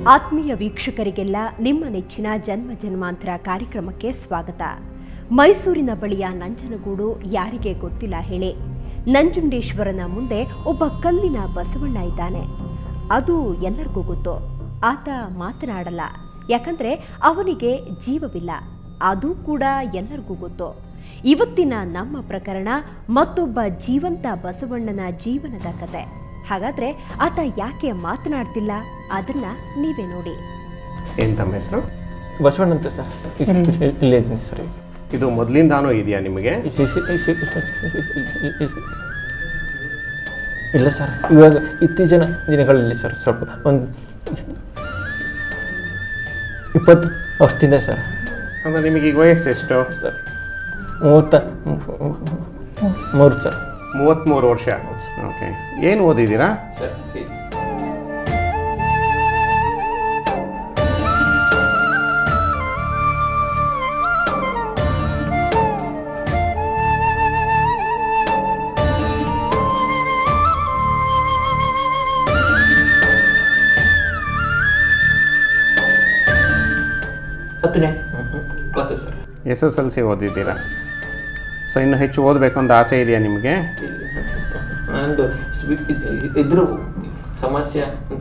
ಆತ್ಮೀಯ ವೀಕ್ಷಕರಿಗೆಲ್ಲ ನಿಮ್ಮ ನೆಚ್ಚಿನ ಜನ್ಮ ಜನ್ಮಾಂತರ ಕಾರ್ಯಕ್ರಮಕ್ಕೆ ಸ್ವಾಗತ ಮೈಸೂರಿನ ಬಳಿಯ ನಂಜನಗೂಡು ಯಾರಿಗೆ ಗೊತ್ತಿಲ್ಲ ಹೇಳಿ ನಂಜುಂಡೇಶ್ವರನ ಮುಂದೆ ಒಬ್ಬ ಕಲ್ಲಿನ ಬಸವಣ್ಣ ಇದ್ದಾನೆ ಅದು ಎಲ್ಲರಿಗೂ ಗೊತ್ತು ಆತ ಮಾತನಾಡಲ್ಲ ಯಾಕಂದ್ರೆ ಅವನಿಗೆ ಜೀವವಿಲ್ಲ ಅದು ಕೂಡ ಎಲ್ಲರಿಗೂ ಗೊತ್ತು ಇವತ್ತಿನ ನಮ್ಮ ಪ್ರಕರಣ ಮತ್ತೊಬ್ಬ ಜೀವಂತ ಬಸವಣ್ಣನ ಜೀವನದ ಕತೆ ಹಾಗಾದ್ರೆ ಆತ ಯಾಕೆ ಮಾತನಾಡ್ತಿಲ್ಲ ಅದನ್ನ ನೀವೇ ನೋಡಿ ಏನ್ ತಮ್ಮ ಹೆಸರು ಬಸವಣ್ಣ ಅಂತ ಸರ್ ಇಲ್ಲೇ ಇದ್ದೀನಿ ಸರ್ ಈಗ. ಇದು ಮೊದಲಿಂದಾನೂ ಇದೆಯಾ ನಿಮಗೆ ಇಲ್ಲ ಸರ್ ಇವಾಗ ಇತ್ತೀಚಿನ ದಿನಗಳಲ್ಲಿ ಸರ್ ಸ್ವಲ್ಪ ಒಂದು ಇಪ್ಪತ್ತು ವರ್ಷದಿಂದ ಸರ್ ಅಂದ್ರೆ ನಿಮಗೆ ಈಗ ವಯಸ್ಸು ಎಷ್ಟು ಸರ್ ಮೂವತ್ತ ಮೂರು ಸರ್ ಮೂವತ್ತ್ಮೂರು ವರ್ಷ ಓಕೆ ಏನು ಓದಿದ್ದೀರಾ ಸರ್ ಹತ್ತನೇ ಹತ್ತು sir S S L C ಓದಿದ್ದೀರಾ ಸೊ ಇನ್ನು ಹೆಚ್ಚು ಓದಬೇಕು ಅಂತ ಆಸೆ ಇದೆಯಾ ನಿಮಗೆ ಒಂದು ಇದ್ರು ಸಮಸ್ಯೆ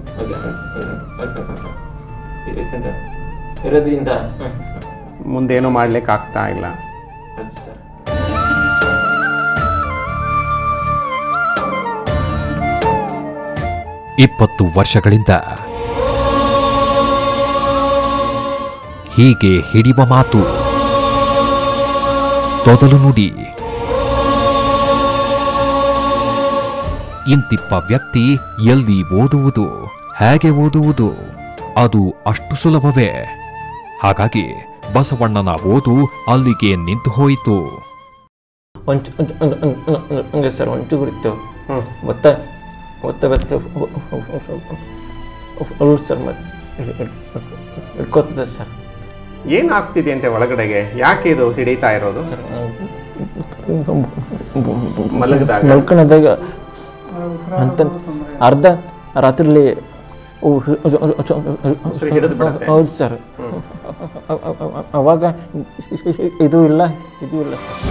ಇರೋದ್ರಿಂದ ಮುಂದೇನು ಮಾಡ್ಲಿಕ್ಕೆ ಆಗ್ತಾ ಇಲ್ಲ ಸರ್ ಇಪ್ಪತ್ತು ವರ್ಷಗಳಿಂದ ಹೀಗೆ ಹಿಡಿವ ಮಾತು ತೊದಲು ನುಡಿ ಇಂತಿಪ್ಪ ವ್ಯಕ್ತಿ ಎಲ್ಲಿ ಓದುವುದು ಹೇಗೆ ಓದುವುದು ಅದು ಅಷ್ಟು ಸುಲಭವೇ ಹಾಗಾಗಿ ಬಸವಣ್ಣನ ಓದು ಅಲ್ಲಿಗೆ ನಿಂತು ಹೋಯಿತು ಒಂಚು ಹಂಗೆ ಸರ್ ಒಂಚೂರು ಇತ್ತು ಹ್ಞೂ ಭತ್ತ ಭತ್ತ ಭತ್ತ ಅಲ್ಲ ಸರ್ ಮತ್ತೆ ಹಿಡ್ಕೋತದೆ ಸರ್ ಏನು ಆಗ್ತಿದೆ ಅಂತೆ ಒಳಗಡೆಗೆ ಯಾಕೆ ಇದು ಹಿಡಿತಾ ಇರೋದು ಸರ್ ಮಲಗಿದಾಗ? ಮಲ್ಕೊಳದಾಗ ಅಂತ ಅರ್ಧ ರಾತ್ರಿಲಿ ಉಸಿರು ಹಿಡಿದು ಬಿಡುತ್ತೆ? ಹೌದು ಸರ್ ಅವಾಗ ಇದು ಇಲ್ಲ ಇದು ಇಲ್ಲ ಸರ್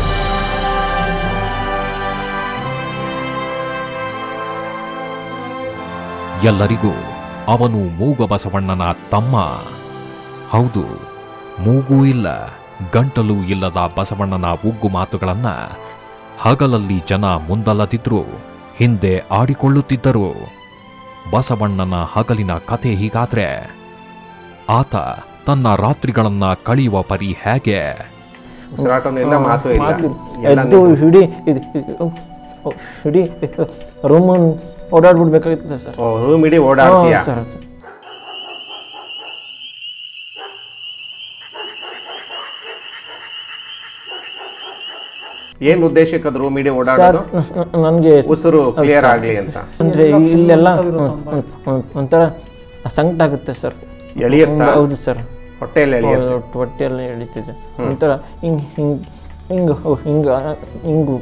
ಎಲ್ಲರಿಗೂ ಅವನು ಮೂಗ ಬಸವಣ್ಣನ ತಮ್ಮ ಹೌದು ಮೂಗೂ ಇಲ್ಲ ಗಂಟಲು ಇಲ್ಲದ ಬಸವಣ್ಣನ ಉಗ್ಗು ಮಾತುಗಳನ್ನ ಹಗಲಲ್ಲಿ ಜನ ಮುಂದಲ್ಲದಿದ್ರು ಹಿಂದೆ ಆಡಿಕೊಳ್ಳುತ್ತಿದ್ದರು ಬಸವಣ್ಣನ ಹಗಲಿನ ಕಥೆ ಹೀಗಾದ್ರೆ ಆತ ತನ್ನ ರಾತ್ರಿಗಳನ್ನ ಕಳೆಯುವ ಪರಿ ಹೇಗೆ ಉಸಿರಾಟನೂ ಇಲ್ಲ ಮಾತು ಇಲ್ಲ ಮಾತು ಎಲ್ಲ ಎದ್ದು ಹಿಡಿ ಇದು ಹಿಡಿ ರೂಮನ್ನು ಓಡಾಡ್ಬಿಡ್ಬೇಕಾಗಿತ್ತು ಸರ್ ಓ ರೂಮ್ ಇಡೀ ಓಡಾಡ್ತೀಯಾ ಸರ್ ಸರ್ ಏನ್ ಉದ್ದೇಶಕ್ಕೆ ಅದು ರೂಮ್ ಇಡೀ ಸರ್ ಓಡಾಡೋದು ನನಗೆ ಉಸಿರು ಕ್ಲಿಯರ್ ಆಗ್ಲಿ ಅಂತ ಅಂದ್ರೆ ಇಲ್ಲೆಲ್ಲ ಒಂದ್- ಒಂಥರ ಸಂಕಟ ಆಗುತ್ತೆ ಸರ್ ಎಳಿಯತ್ತಾ ಹೌದು ಸರ್ ಹೊಟ್ಟೆಯಲ್ಲಿ ಎಳಿಯುತ್ತೆ ಹೊಟ್ಟೆಲ್ಲ ಎಳಿತಿದೆ ಒಂಥರ ಹಿಂಗ್ ಹಿಂಗ್ ಹಿಂಗ್ ಹಿಂಗ ಹಿಂಗು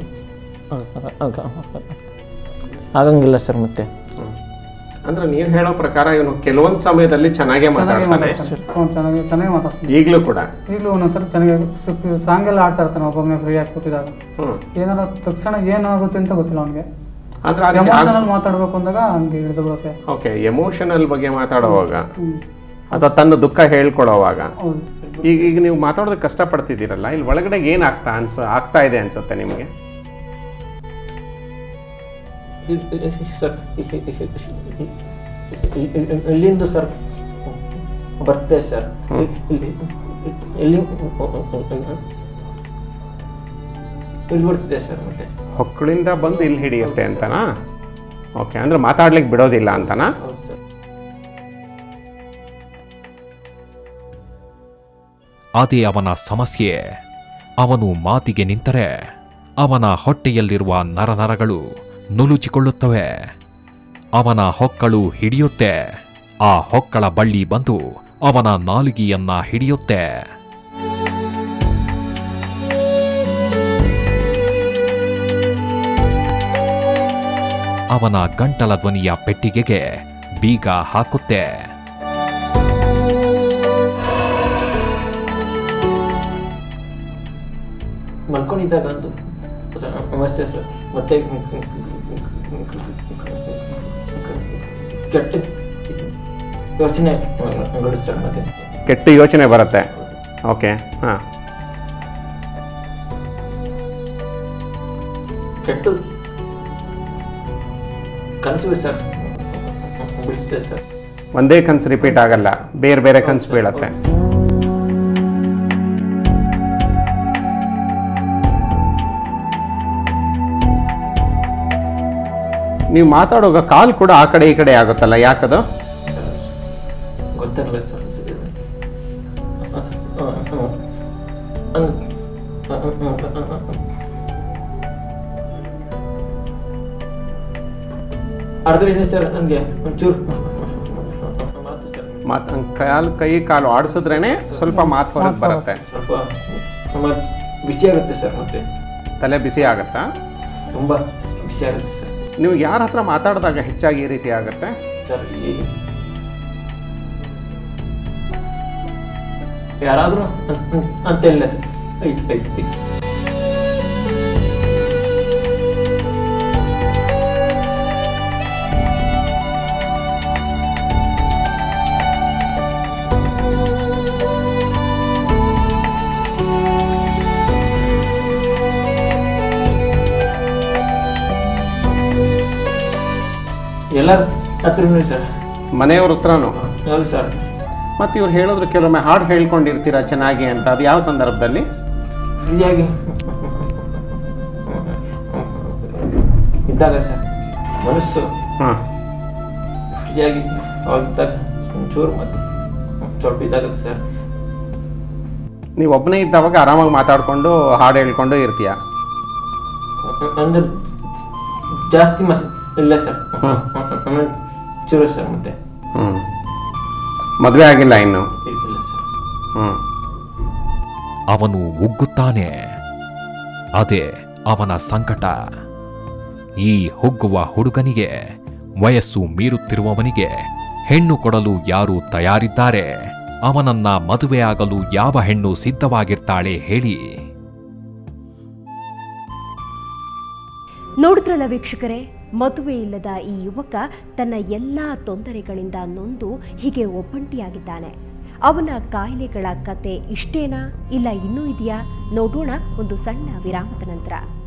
ಆಗಂಗಿಲ್ಲ ಸರ್ ಮತ್ತೆ ಅಂದ್ರೆ ನೀವ್ ಹೇಳೋ ಪ್ರಕಾರ ಇವನು ಕೆಲವೊಂದ್ ಸಮಯದಲ್ಲಿ ಚೆನ್ನಾಗೇ ಮಾತಾಡ್ತಾನೆ ಅವ್ನು ಚೆನ್ನಾಗಿ ಚೆನ್ನಾಗಿ ಮಾತಾಡ್ತಾನೆ ಈಗ್ಲೂ ಕೂಡ ಈಗಲೂ ಒಂದೊಂದ್ಸರಿ ಚೆನ್ನಾಗಿ ಸಾಂಗ್ ಎಲ್ಲ ಆಡ್ತಾ ಇರ್ತಾನೆ ಒಬ್ಬೊಬ್ಬನೇ ಫ್ರೀ ಆಗಿ ಕೂತಿದಾಗ ಹ್ಮ್ ಏನಾರ ತಕ್ಷಣ ಏನಾಗುತ್ತೆ ಅಂತ ಗೊತ್ತಿಲ್ಲ ಅವ್ನಿಗೆ ಅಂದ್ರೆ ಅದಕ್ಕೆ ಎಮೋಷನಲ್ ಮಾತಾಡ್ಬೇಕು ಅಂದಾಗ ಹಂಗೆ ಹಿಡಿದು ಬಿಡುತ್ತೆ ಓಕೆ ಎಮೋಷನಲ್ ಬಗ್ಗೆ ಮಾತಾಡುವಾಗ ಅಥವಾ ತನ್ನ ದುಃಖ ಹೇಳ್ಕೊಳ್ಳೋವಾಗ ಹೌದು ಈಗ ಈಗ ನೀವು ಮಾತಾಡೋದಕ್ಕೆ ಕಷ್ಟಪಡ್ತಿದ್ದೀರಲ್ಲ ಇಲ್ಲಿ ಒಳಗಡೆ ಏನ್ ಆಗ್ತಾ ಅನ್ಸ ಆಗ್ತಾ ಇದೆ ಅನ್ಸುತ್ತೆ ನಿಮಗೆ ಸರ್ ಇಲ್ಲಿಂದ ಸರ್ ಬರ್ತೇವೆ ಸರ್ ಇಲ್ಲಿ ಇಲ್ಲಿ ಇಲ್ಲಿ ಬರ್ತಿದೆ ಸರ್ ಮತ್ತೆ ಹೊಕ್ಕಳಿಂದ ಬಂದು ಇಲ್ಲಿ ಹಿಡಿಯುತ್ತೆ ಅಂತನಾ ಓಕೆ ಅಂದ್ರೆ ಮಾತಾಡ್ಲಿಕ್ಕೆ ಬಿಡೋದಿಲ್ಲ ಅಂತನಾ ಹೌದು ಸರ್ ಅದೇ ಅವನ ಸಮಸ್ಯೆ ಅವನು ಮಾತಿಗೆ ನಿಂತರೆ ಅವನ ಹೊಟ್ಟೆಯಲ್ಲಿರುವ ನರನರಗಳು ನುಲುಚಿಕೊಳ್ಳುತ್ತವೆ ಅವನ ಹೊಕ್ಕಳು ಹಿಡಿಯುತ್ತೆ ಆ ಹೊಕ್ಕಳ ಬಳ್ಳಿ ಬಂದು ಅವನ ನಾಲಿಗೆಯನ್ನ ಹಿಡಿಯುತ್ತೆ ಅವನ ಗಂಟಲ ಧ್ವನಿಯ ಪೆಟ್ಟಿಗೆಗೆ ಬೀಗ ಹಾಕುತ್ತೆ ಇದ್ದಾಗ ಒಂದು ಸ- ಸಮಸ್ಯೆ ಸರ್ ಮತ್ತೆ ಕೆಟ್ಟ ಯೋಚನೆ ನೋಡಿ ಸರ್ ಮತ್ತೆ ಕೆಟ್ಟ ಯೋಚನೆ ಬರುತ್ತೆ ಓಕೆ ಹಾಂ ಕೆಟ್ಟು ಕನಸು ಸರ್ ಬಿಡುತ್ತೆ ಸರ್ ಒಂದೇ ಕನ್ಸು ರಿಪೀಟ್ ಆಗಲ್ಲ ಬೇರೆ ಬೇರೆ ಕನ್ಸು ಬೀಳತ್ತೆ ನೀವು ಮಾತಾಡುವಾಗ ಕಾಲ್ ಕೂಡ ಆ ಕಡೆ ಈ ಕಡೆ ಆಗುತ್ತಲ್ಲ ಯಾಕದು ಗೊತ್ತಿರಲ್ಲ ಸರ್ ಅರ್ಧ ಏನು ಸರ್ ನನಗೆ ಒಂಚೂರು ಮಾತು ಸರ್ ಮಾತ್ ಕಾಲು ಕೈ ಕಾಲು ಆಡಿಸಿದ್ರೇನೆ ಸ್ವಲ್ಪ ಮಾತು ಹೊರಗೆ ಬರುತ್ತೆ ಸ್ವಲ್ಪ ಮತ್ತೆ ಬಿಸಿ ಆಗುತ್ತೆ ಸರ್ ಮತ್ತೆ ತಲೆ ಬಿಸಿ ಆಗುತ್ತಾ ತುಂಬ ಬಿಸಿ ಆಗುತ್ತೆ ಸರ್ ನೀವು ಯಾರ ಹತ್ರ ಮಾತಾಡಿದಾಗ ಹೆಚ್ಚಾಗಿ ಈ ರೀತಿ ಆಗುತ್ತೆ ಸರ್ ಈ ಯಾರಾದರೂ ಅಂತ ಇಲ್ಲ ಸರ್ ಐತ್ ಐತ್ ಐತ್ ಎಲ್ಲರ ಹತ್ರನೂ ಸರ್ ಮನೆಯವ್ರ ಹತ್ರನೂ ಹೌದು ಸರ್ ಮತ್ತು ಇವ್ರು ಹೇಳಿದ್ರು ಕೆಲವೊಮ್ಮೆ ಹಾಡು ಹೇಳ್ಕೊಂಡಿರ್ತೀರಾ ಚೆನ್ನಾಗಿ ಅಂತ ಅದು ಯಾವ ಸಂದರ್ಭದಲ್ಲಿ ಫ್ರೀಯಾಗಿ ಇದ್ದಾಗ ಸರ್ ಮನಸ್ಸು ಹಾಂ ಫ್ರೀಯಾಗಿ ಅವಾಗಿದ್ದಾಗ ಒಂಚೂರು ಮತ್ತೆ ಸ್ವಲ್ಪ ಇದಾಗುತ್ತೆ ಸರ್ ನೀವು ಒಬ್ಬನೇ ಇದ್ದವಾಗ ಆರಾಮಾಗಿ ಮಾತಾಡಿಕೊಂಡು ಹಾಡು ಹೇಳ್ಕೊಂಡು ಇರ್ತೀಯ ಅಂದ್ರೆ ಜಾಸ್ತಿ ಮತ್ತೆ ಇಲ್ಲ ಸರ್ ಹ್ಮ್. ಆಮೇಲೆ ಚೂರು ಸರ್ ಮತ್ತೆ ಹ್ಞೂ ಮದುವೆ ಆಗಿಲ್ಲ ಇನ್ನು ಇಲ್ಲ ಸರ್ ಹ್ಞೂ ಅವನು ಉಗ್ಗುತ್ತಾನೆ ಅದೇ ಅವನ ಸಂಕಟ ಈ ಹೊಗ್ಗುವ ಹುಡುಗನಿಗೆ ವಯಸ್ಸು ಮೀರುತ್ತಿರುವವನಿಗೆ ಹೆಣ್ಣು ಕೊಡಲು ಯಾರು ತಯಾರಿದ್ದಾರೆ ಅವನನ್ನ ಮದುವೆಯಾಗಲು ಯಾವ ಹೆಣ್ಣು ಸಿದ್ಧವಾಗಿರ್ತಾಳೆ ಹೇಳಿ ನೋಡಿದ್ರಲ್ಲ ವೀಕ್ಷಕರೇ ಮದುವೆ ಇಲ್ಲದ ಈ ಯುವಕ ತನ್ನ ಎಲ್ಲ ತೊಂದರೆಗಳಿಂದ ನೊಂದು ಹೀಗೆ ಒಬ್ಬಂಟಿಯಾಗಿದ್ದಾನೆ ಅವನ ಕಾಯಿಲೆಗಳ ಕತೆ ಇಷ್ಟೇನಾ ಇಲ್ಲ ಇನ್ನೂ ಇದೆಯಾ ನೋಡೋಣ ಒಂದು ಸಣ್ಣ ವಿರಾಮದ ನಂತರ